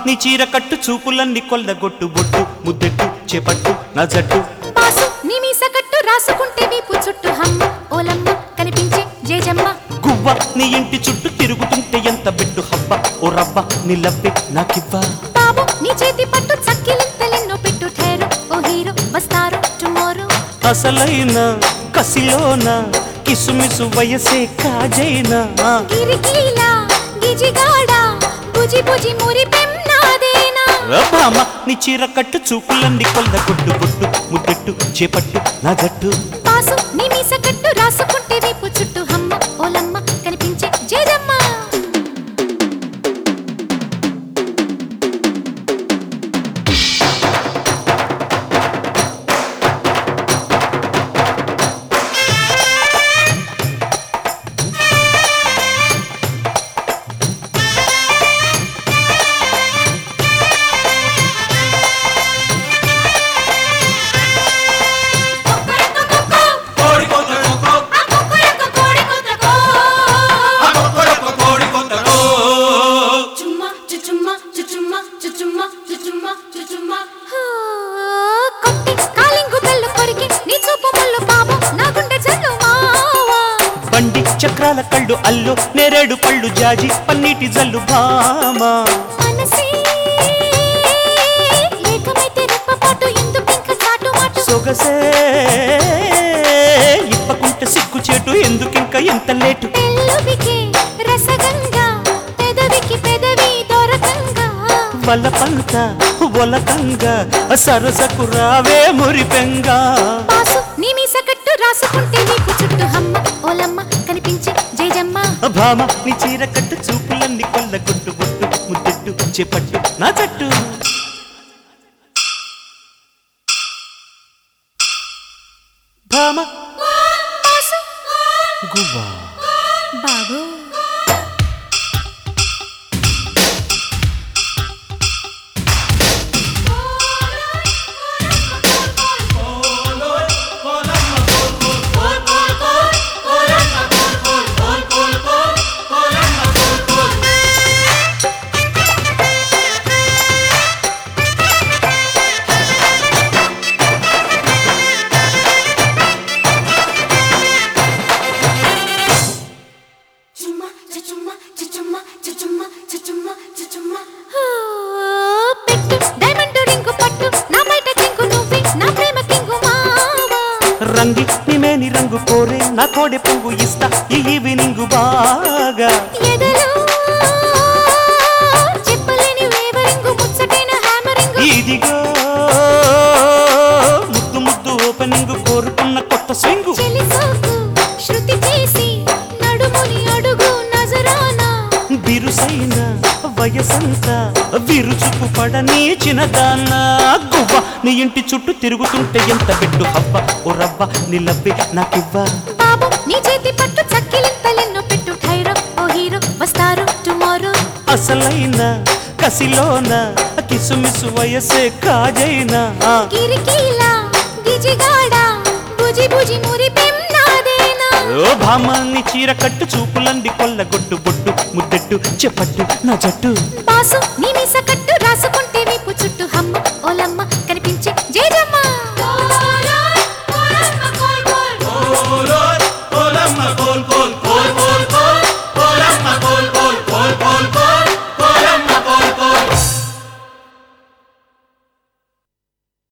నీ చీర కట్టు చూపులన్నీ కొల్లగొట్టు బొట్టు ముద్దెట్టు చేపట్టు నా జట్టు బాసు నీ మీస కట్టు రాసుకుంటే వీపు చుట్టూ హమ్మ ఓలమ్మ కనిపించే జేజమ్మ గువ్వ నీ ఇంటి చుట్టూ తిరుగుతుంటే ఎంత బిడ్డు హబ్బ ఓ రవ్వ నీ లవ్వే నాకివ్వా బాబు నీ చేతి పట్టు చక్కిలింతలెన్నో పెట్టు ఠేరు ఓ హీరో వస్తారు టుమారో అసలైన కసిలోన కిసుమిసు వయసే కాజైనా గిరికీలా గిజిగాడా బుజి బుజి మురి పెన్నాదేనా భామ నీ చీర కట్టు చూపులన్నీ కొల్లగొట్టు బొట్టు ముద్దెట్టు చేపట్టు నా జట్టు బాసు నీ మీస కట్టు రాసుకుంటే వీపు చుట్టూ హమ్మ ఓలమ్మ కనిపించే జేజమ్మ హా, కొట్టి కాలింగు బెల్లు కొరికి నీ చూపు ముళ్ళు బాబు నా గుండె జల్లు మావా బండి చక్రాల కళ్ళు అల్లు నేరేడు పళ్ళు జాజి పన్నీటి జల్లు భామ మనసే ఏకమైతే రెప్పపాటు ఎందుకింక చాటు మాటు సొగసే ఇప్పకుంటే సిగ్గు చేటు ఎందుకింక ఎంత లేటు పెళ్ళువికి రసగంగా పెదవికి పెదవి దొరకంగా వలపంత ఒలకంగా సరసకు రావే మురిపెంగా బాసు నీ మీస కట్టు రాసుకుంటే నీకు చుట్టూ హమ్మ ఓలమ్మ కనిపించే జయజమ్మ భామ నీ చీర కట్టు చూపులన్నీ కొల్లగొట్టు బొట్టు ముద్దెట్టు చేపట్టు నా జట్టు భామ బాసు గువ్వా బాబు ఆ, పెట్టు డైమండ్ రింగు పట్టు నా బయట కింగు నువ్వే నా ప్రేమ కింగు మావా రంగి నిమేని రంగు కోరే నా కోడె పువ్వు ఇస్తా ఈ ఈవినింగ్ బాగా ఎదలో చెప్పలేని వేవరింగు ముచ్చటైన హ్యామరింగు ఇదిగో ముద్దు ముద్దు ఓపెనింగ్ కోరుకున్న కొత్త స్వింగు చెలిసోకు శృతి చేసి నడుముని అడుగు నజరానా బిరుసైన వయసంతా విరుచుకు పడని చిన్నదాన్న గువ్వ నీ ఇంటి చుట్టూ తిరుగుతుంటే ఎంత బిడ్డు హవ్వ ఓ రవ్వ నిలవ్వే నాకివ్వా బాబు నీ చేతి పట్టు చక్కిలింతలెన్నో పెట్టు ఠైరో ఓ హీరో వస్తారు టుమారో అసలైన కసిలోన కిసుమిసు వయసే కాజైనా గిరికీలా గిజిగాడా బుజి బుజి మురి పెన్నాదేనా ఓ భామాన్ని చీర కట్టు చూపులంది కొల్లగొట్టు బొట్టు ముద్దెట్టు చెప్పట్టు నా జట్టు బాసు నీ మీస కట్టు రాసుకుంటే వీపు చుట్టూ హమ్మ ఓలమ్మ కనిపించే జేజమ్మ